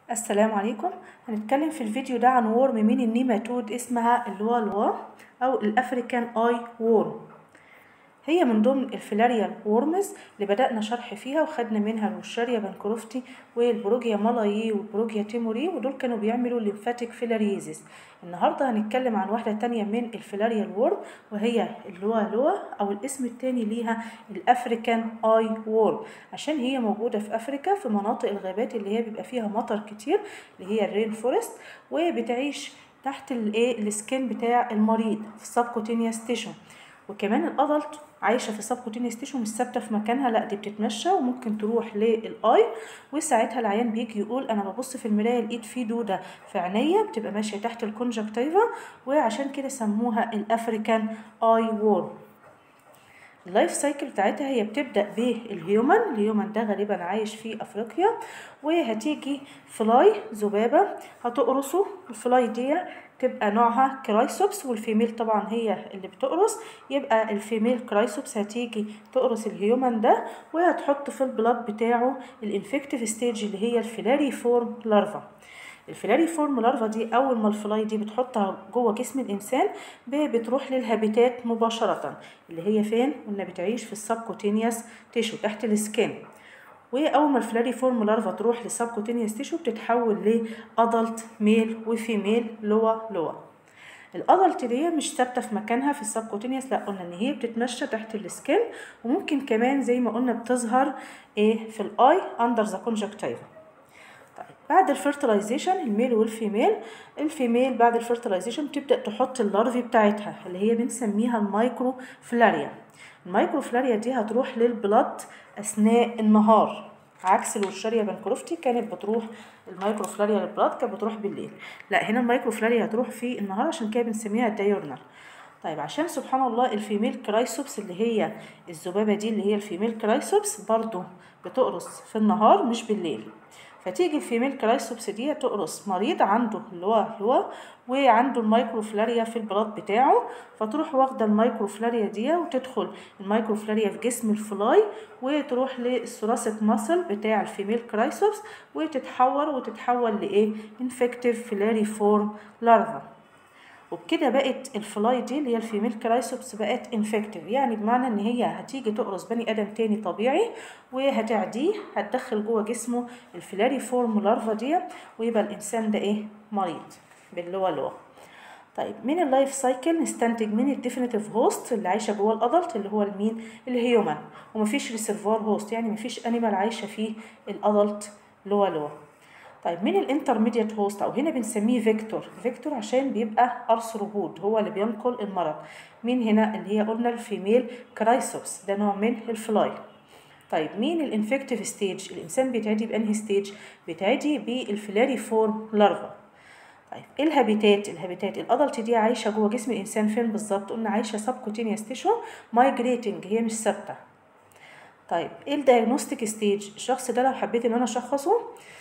السلام عليكم هنتكلم في الفيديو ده عن ورم من النيماتود اسمها اللوا او الافريكان اي وورم هي من ضمن الفلاريال وورمز اللي بدأنا شرح فيها وخدنا منها الوشاريا بانكروفتي والبروجيا مالايي والبروجيا تيموري ودول كانوا بيعملوا ليمفاتيك فيلاريزيس النهارده هنتكلم عن واحدة تانية من الفلاريال وورم وهي اللوا لوا او الاسم التاني ليها الافريكان اي وورم عشان هي موجودة في افريكا في مناطق الغابات اللي هي بيبقى فيها مطر كتير اللي هي الرين فورست وبتعيش تحت الايه السكين بتاع المريض في السبكوتينيوس تيشو وكمان الادلت عايشه في سبكوتينيوس تيشو مش ثابته في مكانها لا دي بتتمشى وممكن تروح للاي وساعتها العيان بيجي يقول انا ببص في المرايه لقيت في دوده في عينيا بتبقى ماشيه تحت الكونجكتيفا وعشان كده سموها الافريكان اي وورم اللايف سايكل بتاعتها هي بتبدا بالهيومن الهيومن ده غالبا عايش في افريقيا وهتيجي فلاي ذبابه هتقرصه الفلاي دي تبقى نوعها كرايسوبس والفيميل طبعا هي اللي بتقرص يبقى الفيميل كرايسوبس هتيجي تقرص الهيومن ده وهتحط في البلاد بتاعه الانفكتيف ستيج اللي هي الفيلاري فورم لارفا الفيلاري فورم لارفا دي اول ما الفلاي دي بتحطها جوه جسم الانسان بتروح للهابيتات مباشره اللي هي فين قلنا بتعيش في السبكوتينيوس تيشو تحت السكين واول ما الفلاري فورم لارفا تروح للسبكوتينيوس تيشو بتتحول لادلت ميل وفيميل لوا لوا الادلت دي مش ثابته في مكانها في السبكوتينيوس لا قلنا ان هي بتتمشى تحت السكين وممكن كمان زي ما قلنا بتظهر ايه في الاي اندر ذا كونجكتيفا طيب بعد الفيرتلايزيشن الميل والفيميل الفيميل بعد الفيرتلايزيشن بتبدا تحط اللارفي بتاعتها اللي هي بنسميها المايكرو فلاريا المايكرو فلاريا دي هتروح للبلد اثناء النهار عكس الوشاريا بانكروفتي كانت بتروح المايكرو فلاريا للبلاد كانت بتروح بالليل لا هنا المايكرو فلاريا هتروح في النهار عشان كده بنسميها الدايورنال طيب عشان سبحان الله الفيميل كرايسوبس اللي هي الذبابه دي اللي هي الفيميل كرايسوبس برضو بتقرص في النهار مش بالليل فتيجي الفيميل كرايسوبس دي تقرص مريض عنده اللوا لوا وعنده المايكروفلاريا في البلاد بتاعه فتروح واخده المايكروفلاريا دي وتدخل المايكروفلاريا في جسم الفلاي وتروح للثوراسيك ماسل بتاع الفيميل كرايسوبس وتتحور وتتحول لايه انفكتيف فيلاري فورم لارفا وبكده بقت الفلاي دي اللي هي الفيميل كرايسوبس بقت انفكتيف يعني بمعنى ان هي هتيجي تقرص بني ادم تاني طبيعي وهتعديه هتدخل جوه جسمه الفيلاري فورم لارفا دي ويبقى الانسان ده ايه مريض باللوا لوا طيب من اللايف سايكل نستنتج من الديفينيتيف هوست اللي عايشه جوه الادلت اللي هو المين الهيومن ومفيش ريسيرفوار هوست يعني مفيش انيمال عايشه فيه الادلت لوا لوا طيب مين الانترميديت هوست او هنا بنسميه فيكتور فيكتور عشان بيبقى ارثروبود هو اللي بينقل المرض مين هنا اللي هي قلنا الفيميل كرايسوبس ده نوع من الفلاي طيب مين الانفكتيف ستيج الانسان بيتعدي بانهي ستيج بيتعدي بالفلاري فورم لارفا طيب ايه الهابيتات الهابيتات الادلت دي عايشه جوه جسم الانسان فين بالظبط قلنا عايشه سبكوتينيوس تيشو مايجريتنج هي مش ثابته طيب ايه الدايجنوستيك ستيج الشخص ده لو حبيت ان انا اشخصه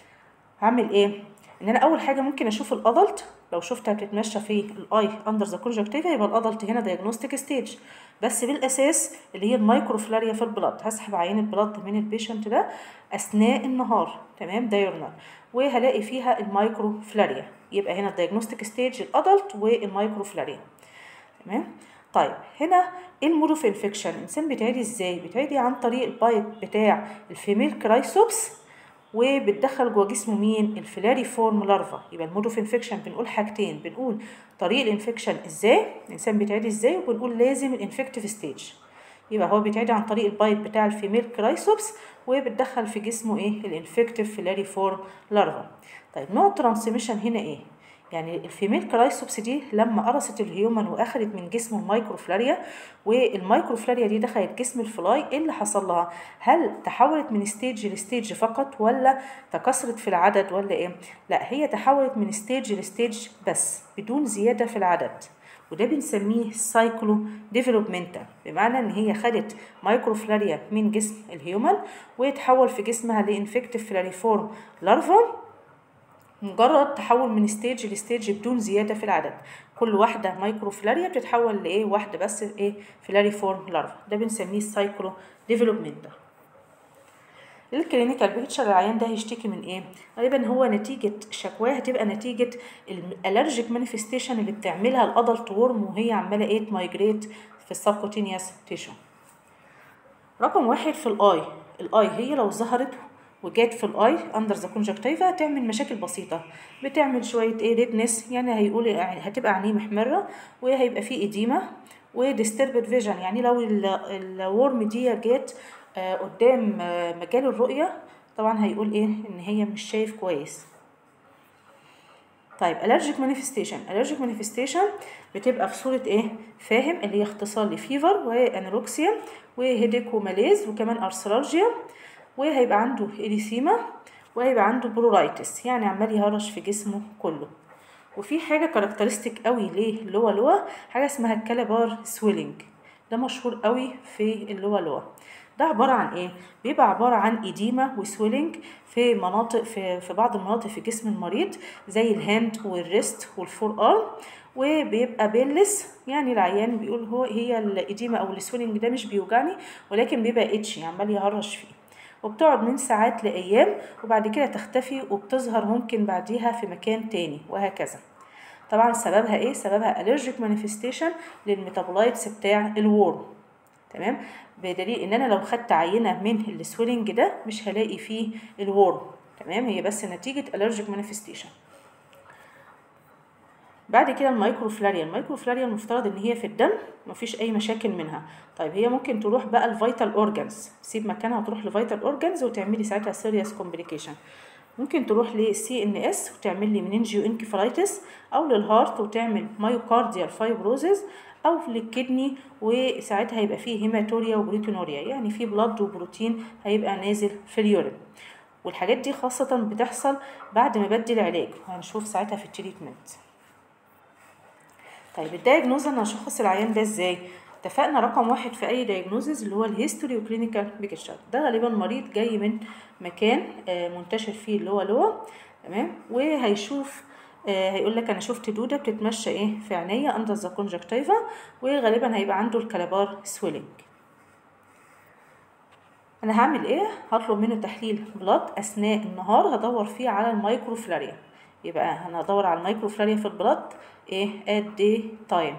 هعمل ايه ان انا اول حاجه ممكن اشوف الادلت لو شفتها بتتمشى في الاي اندر ذا كونجكتيفا يبقى الادلت هنا دايجنوستيك ستيج بس بالاساس اللي هي المايكروفلاريا في البلاد هسحب عينه بلاد من البيشنت ده اثناء النهار تمام دايورنال وهلاقي فيها المايكروفلاريا يبقى هنا الدايجنوستيك ستيج الادلت والمايكروفلاريا تمام طيب هنا ايه المود اوف انفكشن الانسان بيتعدي ازاي بيتعدي عن طريق البايت بتاع الفيميل كرايسوبس وبتدخل جوه جسمه مين الفلاري فورم لارفا يبقى المود اوف انفكشن بنقول حاجتين بنقول طريق الانفكشن ازاي الانسان بيتعدي ازاي وبنقول لازم الانفكتيف ستيج يبقى هو بيتعدي عن طريق البايت بتاع الفيميل كرايسوبس وبتدخل في جسمه ايه الانفكتيف فلاري فورم لارفا طيب نوع الترانسميشن هنا ايه يعني الفيميل كرايسوبس دي لما قرصت الهيومن واخدت من جسمه المايكروفلاريا والمايكروفلاريا دي دخلت جسم الفلاي ايه اللي حصل لها هل تحولت من ستيج لستيج فقط ولا تكاثرت في العدد ولا ايه لا هي تحولت من ستيج لستيج بس بدون زياده في العدد وده بنسميه سايكلو ديفلوبمنتال بمعنى ان هي خدت مايكروفلاريا من جسم الهيومن ويتحول في جسمها لانفكتيف فلاريفورم لارفا مجرد تحول من ستيج لستيج بدون زياده في العدد كل واحده مايكروفلاريا بتتحول لايه واحده بس ايه فلاري فورم لارفا ده بنسميه السايكلو ديفلوبمنت الكلينيكال بيكتشر العيان ده هيشتكي من ايه غالبا هو نتيجه شكواه هتبقى نتيجه الالرجيك مانيفستيشن اللي بتعملها الادلت ورم وهي عماله ايه تمايجريت في السبكوتينيوس تيشو رقم واحد في الاي الاي هي لو ظهرت وجات في الاي اندر ذا كونجكتيفا هتعمل مشاكل بسيطه بتعمل شويه ايه ريدنس يعني هيقول هتبقى عينيه محمره وهيبقى فيه اديمه وديستربد فيجن يعني لو الورم دي جت آه قدام آه مجال الرؤيه طبعا هيقول ايه ان هي مش شايف كويس طيب allergic manifestation allergic manifestation بتبقى في صورة ايه فاهم اللي هي اختصار لفيفر وانوركسيا وهيديك وماليز وكمان ارثرالجيا وهيبقى عنده إريثيما وهيبقى عنده برورايتس يعني عمال يهرش في جسمه كله وفي حاجة كاركترستيك قوي ليه اللوا لوا حاجة اسمها الكالابار سويلنج ده مشهور قوي في اللوا لوا ده عبارة عن ايه؟ بيبقى عبارة عن إديمة وسويلنج في مناطق في, في بعض المناطق في جسم المريض زي الهاند والريست والفور ارم وبيبقى بيلس يعني العيان بيقول هو هي الإديمة أو السويلنج ده مش بيوجعني ولكن بيبقى اتشي عمال يهرش فيه وبتقعد من ساعات لأيام وبعد كده تختفي وبتظهر ممكن بعديها في مكان تاني وهكذا طبعا سببها ايه سببها allergic manifestation للميتابولايتس بتاع الورم تمام بدليل ان انا لو خدت عينه من السويلنج ده مش هلاقي فيه الورم تمام هي بس نتيجه allergic manifestation بعد كده المايكروفلاريا المايكروفلاريا المفترض ان هي في الدم مفيش اي مشاكل منها طيب هي ممكن تروح بقى الفيتال اورجانز تسيب مكانها وتروح لفيتال اورجانز وتعملي ساعتها سيريس كومبليكيشن ممكن تروح للسي ان اس وتعمل لي مننجيو انكفالايتس او للهارت وتعمل مايوكارديال فايبروزز او للكدني وساعتها هيبقى فيه هيماتوريا وبروتينوريا يعني في بلاد وبروتين هيبقى نازل في اليورين والحاجات دي خاصة بتحصل بعد ما بدي العلاج هنشوف ساعتها في التريتمنت طيب الدايجنوز انا هشخص العيان ده ازاي اتفقنا رقم واحد في اي دايجنوزز اللي هو الهيستوري وكلينيكال بيكتشر ده غالبا مريض جاي من مكان منتشر فيه اللي هو لوا تمام وهيشوف هيقول لك انا شفت دوده بتتمشى ايه في عينيا اندر ذا كونجكتيفا وغالبا هيبقى عنده الكالابار سويلنج انا هعمل ايه هطلب منه تحليل بلاد اثناء النهار هدور فيه على المايكروفلاريا يبقى انا هدور على المايكروفلاريا في البلاد ايه at day time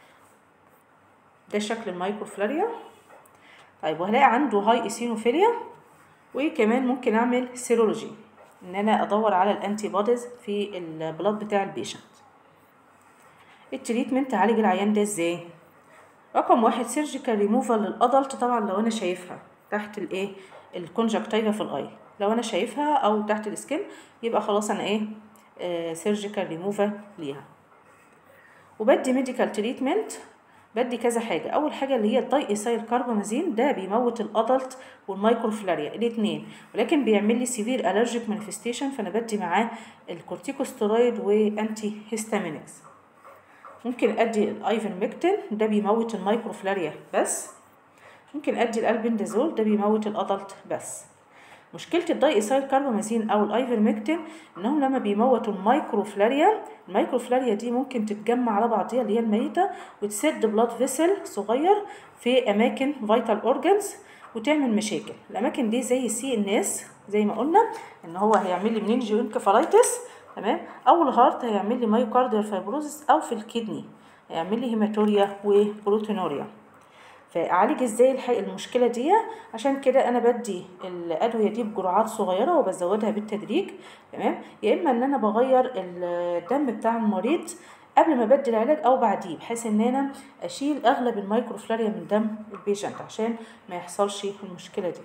ده شكل المايكروفلاريا طيب وهلاقي عنده هاي ايسينوفيليا وكمان ممكن اعمل سيرولوجي ان انا ادور على الانتي بوديز في البلاد بتاع البيشنت التريتمنت هعالج العيان ده ازاي رقم واحد سيرجيكال ريموفال للادلت طبعا لو انا شايفها تحت الايه الكونجكتيفا في الاي لو انا شايفها او تحت السكن يبقى خلاص انا ايه سيرجيكال ريموفال ليها وبدي ميديكال تريتمنت بدي كذا حاجة أول حاجة اللي هي الداي إيسايل كاربامازين ده بيموت الأدلت والمايكروفلاريا الاتنين ولكن بيعمل لي سيفير ألرجيك مانيفستيشن فأنا بدي معاه الكورتيكوستيرويد وأنتي هيستامينكس ممكن أدي الأيفنمكتين ده بيموت المايكروفلاريا بس ممكن أدي الألبندازول ده بيموت الأدلت بس مشكله الداي ايسايل كاربامازين او الايفرمكتين انهم لما بيموتوا المايكروفلاريا المايكروفلاريا دي ممكن تتجمع على بعضيها اللي هي الميته وتسد بلاد فيسل صغير في اماكن فيتال اورجانز وتعمل مشاكل الاماكن دي زي السي ان اس زي ما قلنا ان هو هيعمل لي منينجيو انكفالايتس تمام او الهارت هيعمل لي مايوكارديال فايبروزس او في الكدني هيعمل لي هيماتوريا وبروتينوريا فاعالج ازاي الحق المشكله دي عشان كده انا بدي الادويه دي بجرعات صغيره وبزودها بالتدريج تمام يا اما ان انا بغير الدم بتاع المريض قبل ما بدي العلاج او بعديه بحيث ان انا اشيل اغلب المايكروفلاريا من دم البيشنت عشان ما يحصلش المشكله دي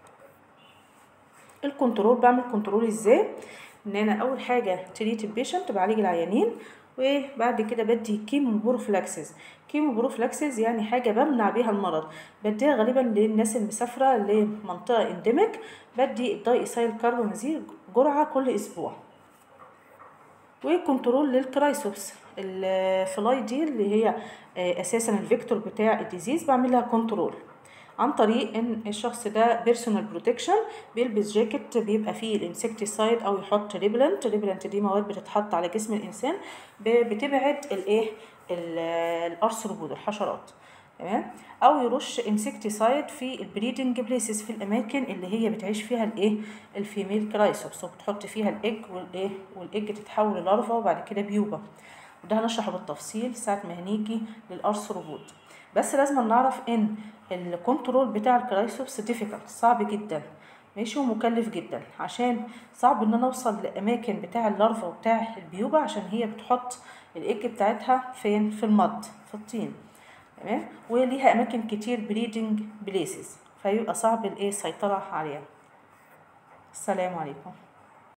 الكنترول بعمل كنترول ازاي ان انا اول حاجه تريت البيشنت بعالج العيانين وبعد كده بدي كيمو بروفلاكسز كيمو بروفلاكسز يعني حاجه بمنع بيها المرض بديها غالبا للناس المسافره لمنطقه انديميك بدي الداي ايسايل كاربامازين جرعه كل اسبوع وكنترول للكرايسوبس الفلاي دي اللي هي اساسا الفيكتور بتاع الديزيز بعمل لها كنترول عن طريق ان الشخص ده بيرسونال بروتكشن بيلبس جاكيت بيبقى فيه الانسكتيسايد او يحط ريبلنت ريبلنت دي مواد بتتحط على جسم الانسان بتبعد الايه الارثروبود الحشرات تمام او يرش انسكتيسايد في البريدنج بليسز في الاماكن اللي هي بتعيش فيها الايه الفيميل كرايسوبس وبتحط فيها الايج والايه والايج تتحول للارفا وبعد كده بيوبا وده هنشرحه بالتفصيل ساعه ما هنيجي للارثروبود بس لازم نعرف ان الكنترول بتاع الكرايسوبس ديفيكالت صعب جدا ماشي ومكلف جدا عشان صعب ان انا اوصل لاماكن بتاع اللارفا وبتاع البيوبا عشان هي بتحط الايج بتاعتها فين في المض في الطين تمام وليها اماكن كتير بريدنج بليسز فيبقى صعب الايه السيطره عليها السلام عليكم